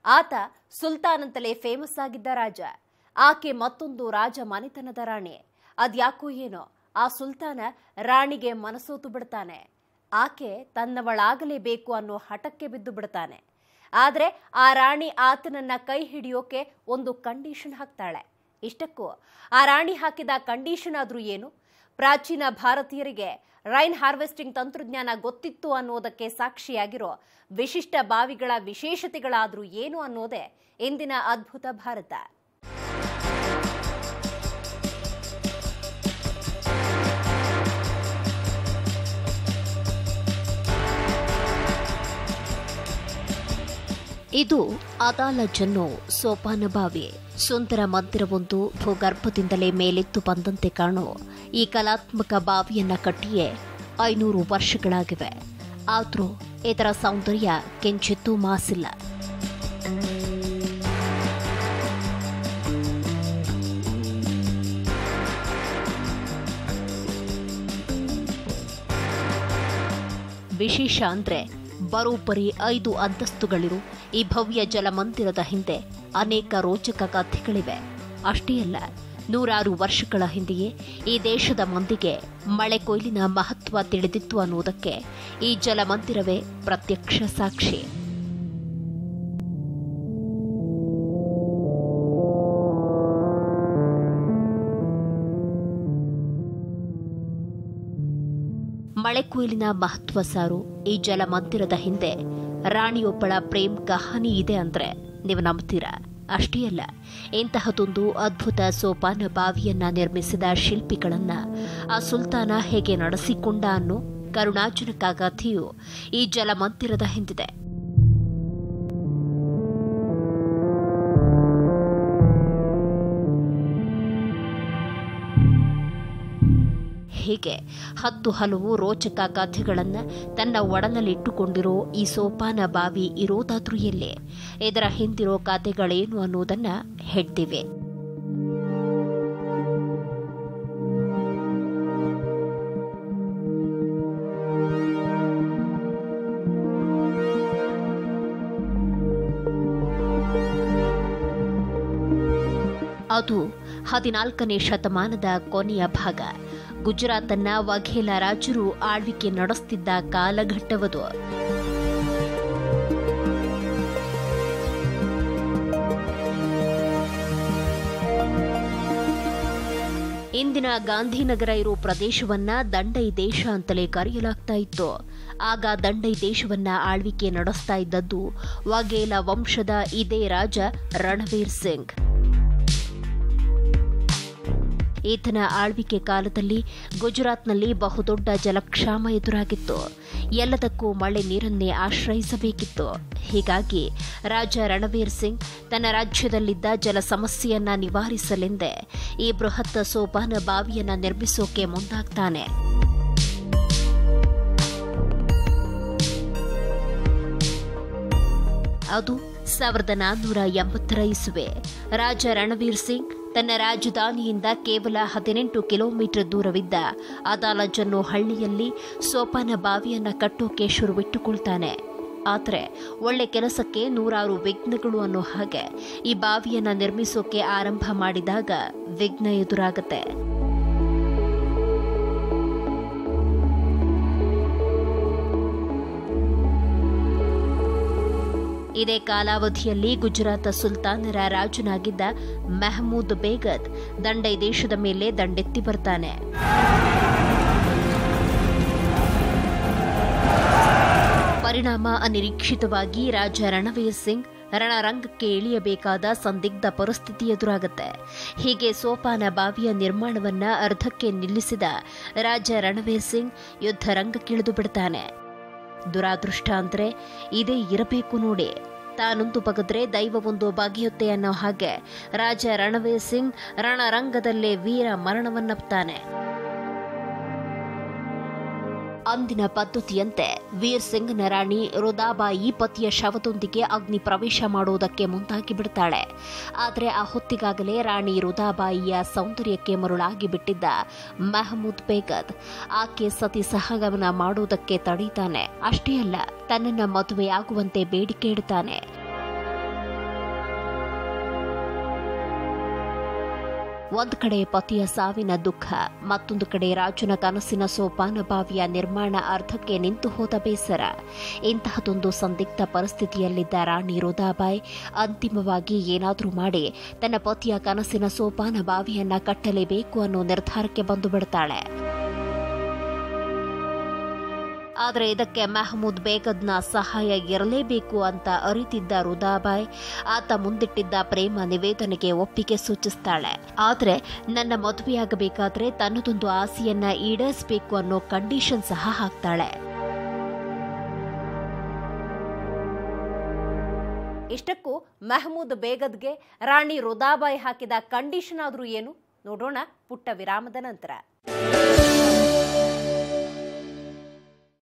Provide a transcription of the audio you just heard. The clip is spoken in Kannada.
ಆತ ಸುಲ್ತಾನ್ ಅಂತಲೇ ಫೇಮಸ್ ಆಗಿದ್ದ ರಾಜ ಆಕೆ ಮತ್ತೊಂದು ರಾಜ ಮನೆತನದ ರಾಣಿ ಅದ್ಯಾಕೋ ಏನೋ ಆ ಸುಲ್ತಾನ ರಾಣಿಗೆ ಮನಸೋತು ಬಿಡ್ತಾನೆ ಆಕೆ ತನ್ನವಳಾಗಲೇಬೇಕು ಅನ್ನೋ ಹಠಕ್ಕೆ ಬಿದ್ದು ಬಿಡ್ತಾನೆ ಆದರೆ ಆ ರಾಣಿ ಆತನನ್ನ ಕೈ ಹಿಡಿಯೋಕೆ ಒಂದು ಕಂಡೀಷನ್ ಹಾಕ್ತಾಳೆ ಇಷ್ಟಕ್ಕೂ ಆ ರಾಣಿ ಹಾಕಿದ ಕಂಡೀಷನ್ ಆದ್ರೂ ಏನು ಪ್ರಾಚೀನ ಭಾರತೀಯರಿಗೆ ರೈನ್ ಹಾರ್ವೆಸ್ಟಿಂಗ್ ತಂತ್ರಜ್ಞಾನ ಗೊತ್ತಿತ್ತು ಅನ್ನೋದಕ್ಕೆ ಸಾಕ್ಷಿಯಾಗಿರೋ ವಿಶಿಷ್ಟ ಬಾವಿಗಳ ವಿಶೇಷತೆಗಳಾದ್ರೂ ಏನು ಅನ್ನೋದೇ ಇಂದಿನ ಅದ್ಭುತ ಭಾರತ ಇದು ಅದಾಲಜನ್ನು ಸೋಪಾನ ಬಾವಿ ಸುಂದರ ಮಂದಿರವೊಂದು ಭೂಗರ್ಭದಿಂದಲೇ ಮೇಲೆತ್ತು ಬಂದಂತೆ ಕಾಣೋ ಈ ಕಲಾತ್ಮಕ ಬಾವಿಯನ್ನ ಕಟ್ಟಿಯೇ ಐನೂರು ವರ್ಷಗಳಾಗಿವೆ ಆದರೂ ಇದರ ಸೌಂದರ್ಯ ಕಿಂಚಿತ್ತೂ ಮಾಸಿಲ್ಲ ವಿಶೇಷ ಅಂದ್ರೆ ಬರೋಬ್ಬರಿ ಐದು ಅಂತಸ್ತುಗಳಿರು ಈ ಭವ್ಯ ಜಲಮಂದಿರದ ಹಿಂದೆ ಅನೇಕ ರೋಚಕ ಕಥೆಗಳಿವೆ ಅಷ್ಟೇ ಅಲ್ಲ ನೂರಾರು ವರ್ಷಗಳ ಹಿಂದೆಯೇ ಈ ದೇಶದ ಮಂದಿಗೆ ಮಳೆ ಕೊಯ್ಲಿನ ಮಹತ್ವ ತಿಳಿದಿತ್ತು ಅನ್ನುವುದಕ್ಕೆ ಈ ಜಲಮಂದಿರವೇ ಪ್ರತ್ಯಕ್ಷ ಸಾಕ್ಷಿ ಮಳೆ ಕೊಯ್ಲಿನ ಮಹತ್ವ ಸಾರು ಈ ಜಲಮಂದಿರದ ಹಿಂದೆ ರಾಣಿಯೊಬ್ಬಳ ಪ್ರೇಮ್ ಕಹಾನಿ ಇದೆ ಅಂದ್ರೆ ನೀವು ನಂಬ್ತೀರಾ ಅಷ್ಟೇ ಅಲ್ಲ ಇಂತಹದೊಂದು ಅದ್ಭುತ ಸೋಪಾನ ಬಾವಿಯನ್ನ ನಿರ್ಮಿಸಿದ ಶಿಲ್ಪಿಗಳನ್ನ ಆ ಸುಲ್ತಾನ ಹೇಗೆ ನಡೆಸಿಕೊಂಡ ಅನ್ನೋ ಕರುಣಾಜನಕ ಕಥೆಯು ಈ ಜಲಮಂದಿರದ ಹಿಂದಿದೆ ಹೀಗೆ ಹತ್ತು ಹಲವು ರೋಚಕ ಕಥೆಗಳನ್ನು ತನ್ನ ಒಡನಲ್ಲಿಟ್ಟುಕೊಂಡಿರೋ ಈ ಸೋಪಾನ ಬಾವಿ ಇರೋದಾದ್ರೂ ಎಲ್ಲೇ ಇದರ ಹಿಂದಿರೋ ಕಥೆಗಳೇನು ಅನ್ನೋದನ್ನ ಹೇಳ್ತೀವಿ ಅದು ಹದಿನಾಲ್ಕನೇ ಶತಮಾನದ ಕೊನೆಯ ಭಾಗ ಗುಜರಾತನ್ನ ವಘೇಲ ರಾಜರು ಆಳ್ವಿಕೆ ನಡೆಸುತ್ತಿದ್ದ ಕಾಲಘಟ್ಟವದು ಇಂದಿನ ಗಾಂಧಿನಗರ ಇರೋ ಪ್ರದೇಶವನ್ನ ದಂಡೈ ದೇಶ ಅಂತಲೇ ಕರೆಯಲಾಗ್ತಾ ಇತ್ತು ಆಗ ದಂಡೈ ದೇಶವನ್ನ ಆಳ್ವಿಕೆ ನಡೆಸ್ತಾ ಇದ್ದದ್ದು ವಘೇಲ ವಂಶದ ಇದೇ ರಾಜ ರಣವೀರ್ ಸಿಂಗ್ ಈತನ ಆಳ್ವಿಕೆ ಕಾಲದಲ್ಲಿ ಗುಜರಾತ್ನಲ್ಲಿ ಬಹುದೊಡ್ಡ ಜಲಕ್ಷಾಮ ಎದುರಾಗಿತ್ತು ಎಲ್ಲದಕ್ಕೂ ಮಳೆ ನೀರನ್ನೇ ಆಶ್ರಯಿಸಬೇಕಿತ್ತು ಹೀಗಾಗಿ ರಾಜ ರಣವೀರ್ ಸಿಂಗ್ ತನ್ನ ರಾಜ್ಯದಲ್ಲಿದ್ದ ಜಲ ಸಮಸ್ಯೆಯನ್ನ ನಿವಾರಿಸಲೆಂದೇ ಈ ಬೃಹತ್ ಸೋಪಾನ ಬಾವಿಯನ್ನ ನಿರ್ಮಿಸೋಕೆ ಮುಂದಾಗ್ತಾನೆ ಅದು ಸಾವಿರದ ನಾನ್ನೂರ ಎಂಬತ್ತರ ಇಸುವೆ ರಾಜ ರಣವೀರ್ ಸಿಂಗ್ ತನ್ನ ರಾಜಧಾನಿಯಿಂದ ಕೇವಲ ಹದಿನೆಂಟು ಕಿಲೋಮೀಟರ್ ದೂರವಿದ್ದ ಅದಾಲಜನ್ನು ಹಳ್ಳಿಯಲ್ಲಿ ಸೋಪಾನ ಬಾವಿಯನ್ನ ಕಟ್ಟೋಕೆ ಶುರುವಿಟ್ಟುಕೊಳ್ತಾನೆ ಆದರೆ ಒಳ್ಳೆ ಕೆಲಸಕ್ಕೆ ನೂರಾರು ವಿಘ್ನಗಳು ಅನ್ನೋ ಹಾಗೆ ಈ ಬಾವಿಯನ್ನ ನಿರ್ಮಿಸೋಕೆ ಆರಂಭ ಮಾಡಿದಾಗ ವಿಘ್ನ ಎದುರಾಗತ್ತೆ ಇದೇ ಕಾಲಾವಧಿಯಲ್ಲಿ ಗುಜರಾತ್ ಸುಲ್ತಾನರ ರಾಜನಾಗಿದ್ದ ಮೆಹಮೂದ್ ಬೇಗದ್ ದಂಡೈ ದೇಶದ ಮೇಲೆ ದಂಡೆತ್ತಿ ಬರ್ತಾನೆ ಪರಿಣಾಮ ಅನಿರೀಕ್ಷಿತವಾಗಿ ರಾಜ ರಣವೀರ್ ಸಿಂಗ್ ರಣರಂಗಕ್ಕೆ ಇಳಿಯಬೇಕಾದ ಸಂದಿಗ್ಧ ಪರಿಸ್ಥಿತಿ ಎದುರಾಗುತ್ತೆ ಹೀಗೆ ಸೋಪಾನ ಬಾವಿಯ ನಿರ್ಮಾಣವನ್ನ ಅರ್ಧಕ್ಕೆ ನಿಲ್ಲಿಸಿದ ರಾಜ ರಣವೀರ್ ಸಿಂಗ್ ಯುದ್ಧ ರಂಗಕ್ಕಿಳಿದು ಬಿಡ್ತಾನೆ ದುರಾದೃಷ್ಟ ಅಂದ್ರೆ ಇದೇ ಇರಬೇಕು ನೋಡಿ ತಾನೊಂದು ಬಗದ್ರೆ ದೈವವೊಂದು ಬಗೆಯುತ್ತೆ ಅನ್ನೋ ಹಾಗೆ ರಾಜ ರಣವೀರ್ ಸಿಂಗ್ ರಣರಂಗದಲ್ಲೇ ವೀರ ಮರಣವನ್ನಪ್ತಾನೆ ಅಂದಿನ ಪದ್ಧತಿಯಂತೆ ವೀರ್ ಸಿಂಗ್ನ ರಾಣಿ ರುದಾಬಾಯಿ ಪತಿಯ ಶವದೊಂದಿಗೆ ಅಗ್ನಿ ಪ್ರವೇಶ ಮಾಡುವುದಕ್ಕೆ ಮುಂದಾಗಿ ಬಿಡ್ತಾಳೆ ಆದರೆ ಆ ಹೊತ್ತಿಗಾಗಲೇ ರಾಣಿ ರುದಾಬಾಯಿಯ ಸೌಂದರ್ಯಕ್ಕೆ ಮರುಳಾಗಿ ಬಿಟ್ಟಿದ್ದ ಮೆಹಮೂದ್ ಬೇಗದ್ ಆಕೆ ಸತಿ ಸಹಗಮನ ಮಾಡುವುದಕ್ಕೆ ತಡೀತಾನೆ ಅಷ್ಟೇ ಅಲ್ಲ ತನ್ನನ್ನ ಮದುವೆಯಾಗುವಂತೆ ಬೇಡಿಕೆ ಇಡ್ತಾನೆ ಒಂದು ಕಡೆ ಪತಿಯ ಸಾವಿನ ದುಃಖ ಮತ್ತೊಂದು ಕಡೆ ರಾಜನ ಕನಸಿನ ಸೋಪಾನ ಬಾವಿಯ ನಿರ್ಮಾಣ ಅರ್ಧಕ್ಕೆ ನಿಂತು ಹೋದ ಬೇಸರ ಇಂತಹದೊಂದು ಸಂದಿಗ್ಧ ಪರಿಸ್ಥಿತಿಯಲ್ಲಿದ್ದ ರಾಣಿ ರುದಾಬಾಯ್ ಅಂತಿಮವಾಗಿ ಏನಾದರೂ ಮಾಡಿ ತನ್ನ ಪತಿಯ ಕನಸಿನ ಸೋಪಾನ ಬಾವಿಯನ್ನ ಕಟ್ಟಲೇಬೇಕು ಅನ್ನೋ ನಿರ್ಧಾರಕ್ಕೆ ಬಂದು ಬಿಡ್ತಾಳೆ ಆದರೆ ಇದಕ್ಕೆ ಮೆಹಮೂದ್ ಬೇಗದ್ನ ಸಹಾಯ ಇರಲೇಬೇಕು ಅಂತ ಅರಿತಿದ್ದ ರುದಾಬಾಯ್ ಆತ ಮುಂದಿಟ್ಟಿದ್ದ ಪ್ರೇಮ ನಿವೇದನೆಗೆ ಒಪ್ಪಿಗೆ ಸೂಚಿಸ್ತಾಳೆ ಆದರೆ ನನ್ನ ಮದುವೆಯಾಗಬೇಕಾದ್ರೆ ತನ್ನದೊಂದು ಆಸೆಯನ್ನ ಈಡೇರಿಸಬೇಕು ಅನ್ನೋ ಕಂಡೀಷನ್ ಸಹ ಹಾಕ್ತಾಳೆ ಇಷ್ಟಕ್ಕೂ ಮೆಹಮೂದ್ ಬೇಗದ್ಗೆ ರಾಣಿ ರುದಾಬಾಯ್ ಹಾಕಿದ ಕಂಡೀಷನ್ ಆದ್ರೂ ಏನು ನೋಡೋಣ ಪುಟ್ಟ ವಿರಾಮದ ನಂತರ